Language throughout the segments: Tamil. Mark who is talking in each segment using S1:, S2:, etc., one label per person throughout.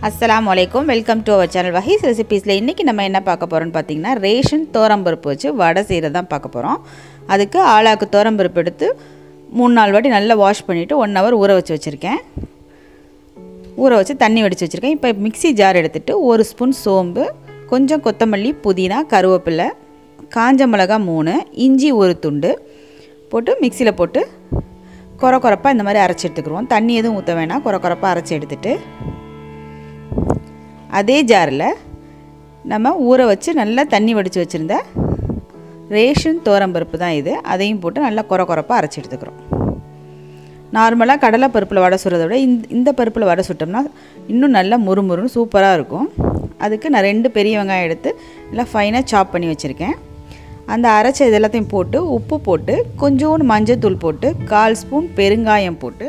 S1: அஸ்ஸலாமு அலைக்கும் வெல்கம் டு அவர் சேனல் வஹீஸ் ரெசிபீஸில் இன்றைக்கி நம்ம என்ன பார்க்க போகிறோம்னு பார்த்தீங்கன்னா ரேஷன் தோரம்பருப்பு வச்சு வடை செய்கிறது தான் பார்க்க போகிறோம் அதுக்கு ஆளாக்கு தோரம்பருப்பு எடுத்து மூணு நாலு வாட்டி நல்லா வாஷ் பண்ணிவிட்டு ஒன் ஹவர் ஊற வச்சு வச்சுருக்கேன் ஊற வச்சு தண்ணி வடித்து வச்சுருக்கேன் இப்போ மிக்ஸி ஜார் எடுத்துகிட்டு ஒரு ஸ்பூன் சோம்பு கொஞ்சம் கொத்தமல்லி புதினா கருவேப்பிலை காஞ்ச மிளகா மூணு இஞ்சி ஒரு துண்டு போட்டு மிக்சியில் போட்டு குறை குறைப்பாக இந்த மாதிரி அரைச்சி எடுத்துக்கிடுவோம் தண்ணி எதுவும் ஊற்ற வேணாம் குறை குறைப்பாக அரைச்சி எடுத்துட்டு அதே ஜாரில் நம்ம ஊற வச்சு நல்லா தண்ணி வடித்து வச்சுருந்த ரேஷன் தோரம்பருப்பு தான் இது அதையும் போட்டு நல்லா குறை குறைப்பாக அரைச்சி எடுத்துக்கிறோம் நார்மலாக கடலை பருப்பில் வடை சுடுறதை விட இந்த இந்த பருப்பில் வடை சுட்டோம்னா இன்னும் நல்லா முறுமுறுன்னு சூப்பராக இருக்கும் அதுக்கு நான் ரெண்டு பெரிய வெங்காயம் எடுத்து நல்லா ஃபைனாக சாப் பண்ணி வச்சுருக்கேன் அந்த அரைச்ச இது எல்லாத்தையும் போட்டு உப்பு போட்டு கொஞ்சோண்டு மஞ்சள் தூள் போட்டு கால் ஸ்பூன் பெருங்காயம் போட்டு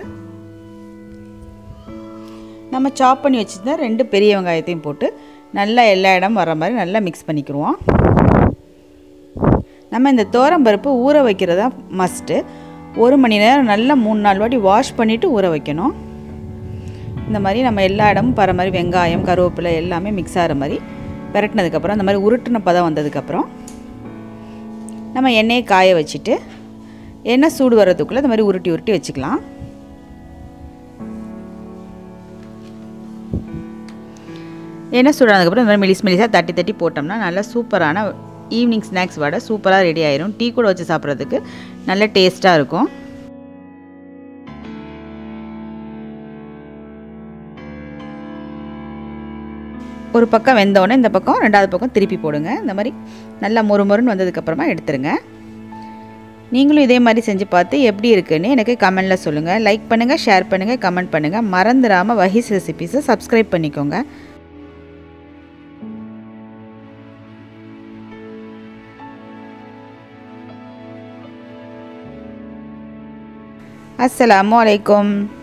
S1: நம்ம சாப் பண்ணி வச்சுருந்தா ரெண்டு பெரிய வெங்காயத்தையும் போட்டு நல்லா எல்லா இடம் வர மாதிரி நல்லா மிக்ஸ் பண்ணிக்கிடுவோம் நம்ம இந்த தோரம்பருப்பு ஊற வைக்கிறதா மஸ்ட்டு ஒரு மணி நேரம் நல்லா மூணு நாலு வாட்டி வாஷ் பண்ணிவிட்டு ஊற வைக்கணும் இந்த மாதிரி நம்ம எல்லா இடமும் பர மாதிரி வெங்காயம் கருவேப்பிலை எல்லாமே மிக்ஸ் ஆகிற மாதிரி விரட்டினதுக்கப்புறம் இந்த மாதிரி உருட்டின பதம் வந்ததுக்கப்புறம் நம்ம எண்ணெயை காய வச்சுட்டு எண்ணெய் சூடு வர்றதுக்குள்ளே இந்த மாதிரி உருட்டி உருட்டி வச்சுக்கலாம் எண்ணெய் சூடானதுக்கப்புறம் இந்த மாதிரி மெலிஸ் மெலிஸாக தட்டி தட்டி போட்டோம்னா நல்லா சூப்பரான ஈவினிங் ஸ்நாக்ஸ் வடை சூப்பராக ரெடி ஆயிரும் டீ கூட வச்சு சாப்பிட்றதுக்கு நல்ல டேஸ்ட்டாக இருக்கும் ஒரு பக்கம் வெந்தோடனே இந்த பக்கம் ரெண்டாவது பக்கம் திருப்பி போடுங்க இந்த மாதிரி நல்லா மொறு மொறுன்னு வந்ததுக்கப்புறமா எடுத்துருங்க நீங்களும் இதே மாதிரி செஞ்சு பார்த்து எப்படி இருக்குன்னு எனக்கு கமெண்டில் சொல்லுங்கள் லைக் பண்ணுங்கள் ஷேர் பண்ணுங்கள் கமெண்ட் பண்ணுங்கள் மறந்துடாமல் வஹீஸ் ரெசிபீஸை சப்ஸ்கிரைப் பண்ணிக்கோங்க அஸ்ஸலாமு அலைக்கும்